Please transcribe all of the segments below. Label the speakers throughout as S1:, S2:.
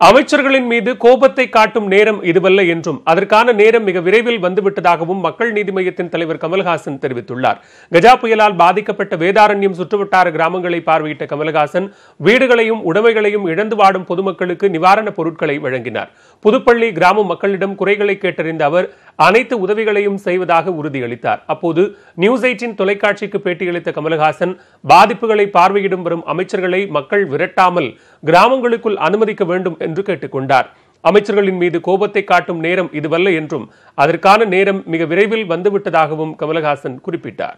S1: அமைச்சர்களின் மீது கோபத்தை காட்டும் நேரம் இதுவல்ல என்றும் அதற்கான நேரம் மிக விரைவில் வந்துவிட்டதாகவும் மக்கள் நீதி மய்யத்தின் தலைவர் கமல்ஹாசன் தெரிவித்துள்ளார் கஜா புயலால் பாதிக்கப்பட்ட வேதாரண்யம் சுற்றுவட்டார கிராமங்களை பார்வையிட்ட கமல்ஹாசன் வீடுகளையும் உடைமைகளையும் இழந்து வாடும் பொதுமக்களுக்கு நிவாரணப் பொருட்களை வழங்கினார் புதுப்பள்ளி கிராம மக்களிடம் குறைகளை கேட்டறிந்த அவர் அனைத்து உதவிகளையும் செய்வதாக உறுதியளித்தார் அப்போது நியூஸ் எயிட்டின் தொலைக்காட்சிக்கு பேட்டியளித்த கமல்ஹாசன் பாதிப்புகளை பார்வையிடும் வரும் அமைச்சர்களை மக்கள் விரட்டாமல் கிராமங்களுக்குள் அனுமதிக்க வேண்டும் என்று கேட்டுக்கொண்டார் அமைச்சர்களின் மீது கோபத்தை காட்டும் நேரம் இதுவல்ல என்றும் அதற்கான நேரம் மிக விரைவில் வந்துவிட்டதாகவும் கமலஹாசன் குறிப்பிட்டார்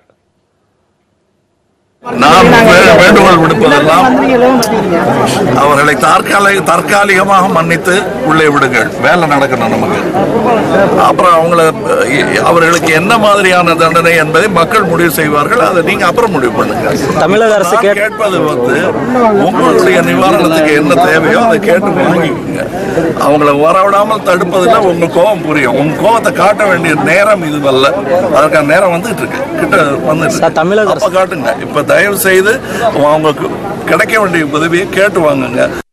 S2: நாம் வே- வேண்டுகோள் விடுப்பதெல்லாம் அவர்களை தற்காலிக தற்காலிகமாக மன்னித்து உள்ளே விடுங்கள் வேலை நடக்கணும் நமக்கு அப்புறம் அவங்கள அஹ், அவர்களுக்கு என்ன மாதிரியான தண்டனை என்பதை மக்கள் முடிவு செய்வார்கள் அதை நீங்க அப்புறம் முடிவு பண்ணுங்க
S3: தமிழக அரசு
S2: நான்
S3: கேட்-
S2: கேட்பது வந்து உங்களுடைய நிவாரணத்துக்கு என்ன தேவையோ அதை கேட்டு வாங்கிக்கோங்க அவங்கள வரவிடாமல் தடுப்பதில் உங்க கோபம் புரியும் உங்க கோபத்தை காட்ட வேண்டிய நேரம் இதுவல்ல அதற்கான நேரம் வந்துட்டு இருக்கு கிட்ட வந்துட்டு
S3: சார், தமிழக
S2: அப்ப காட்டுங்க இப்ப தயவு செய்து அவங்களுக்கு கிடைக்க வேண்டிய உதவியை கேட்டு வாங்குங்க